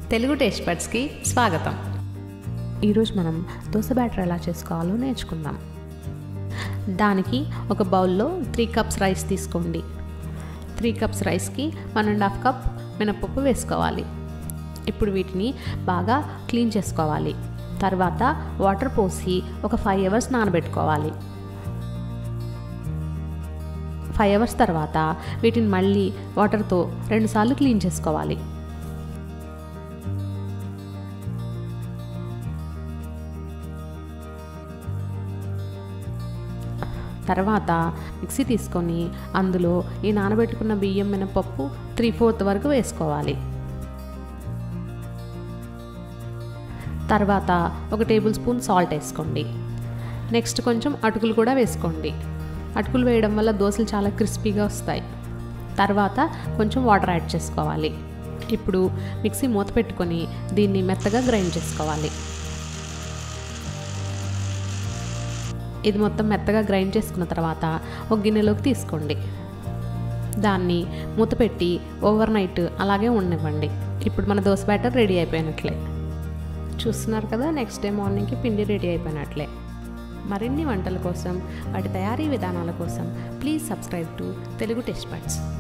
Telugu taste బడ్స్కి స్వాగతం ఈరోజు మనం దోశ బ్యాటర్ ఎలా చేసుకోవాలో నేర్చుకుందాం దానికి ఒక బౌల్లో త్రీ కప్స్ రైస్ తీసుకోండి త్రీ కప్స్ రైస్కి వన్ అండ్ హాఫ్ కప్ మినపప్పు వేసుకోవాలి ఇప్పుడు వీటిని బాగా క్లీన్ చేసుకోవాలి తర్వాత వాటర్ పోసి ఒక ఫైవ్ అవర్స్ నానబెట్టుకోవాలి ఫైవ్ అవర్స్ తర్వాత వీటిని మళ్ళీ వాటర్తో రెండుసార్లు క్లీన్ చేసుకోవాలి తర్వాత మిక్సీ తీసుకొని అందులో ఈ నానబెట్టుకున్న బియ్యం మినపప్పు త్రీ ఫోర్త్ వరకు వేసుకోవాలి తర్వాత ఒక టేబుల్ స్పూన్ సాల్ట్ వేసుకోండి నెక్స్ట్ కొంచెం అటుకులు కూడా వేసుకోండి అటుకులు వేయడం వల్ల దోశలు చాలా క్రిస్పీగా వస్తాయి తర్వాత కొంచెం వాటర్ యాడ్ చేసుకోవాలి ఇప్పుడు మిక్సీ మూత పెట్టుకొని దీన్ని మెత్తగా గ్రైండ్ చేసుకోవాలి ఇది మొత్తం మెత్తగా గ్రైండ్ చేసుకున్న తర్వాత ఒక గిన్నెలోకి తీసుకోండి దాన్ని మూత పెట్టి ఓవర్ నైట్ అలాగే ఉండనివ్వండి ఇప్పుడు మన దోశ బ్యాటర్ రెడీ అయిపోయినట్లే చూస్తున్నారు కదా నెక్స్ట్ డే మార్నింగ్కి పిండి రెడీ అయిపోయినట్లే మరిన్ని వంటల కోసం వాటి తయారీ విధానాల కోసం please subscribe to Telugu taste buds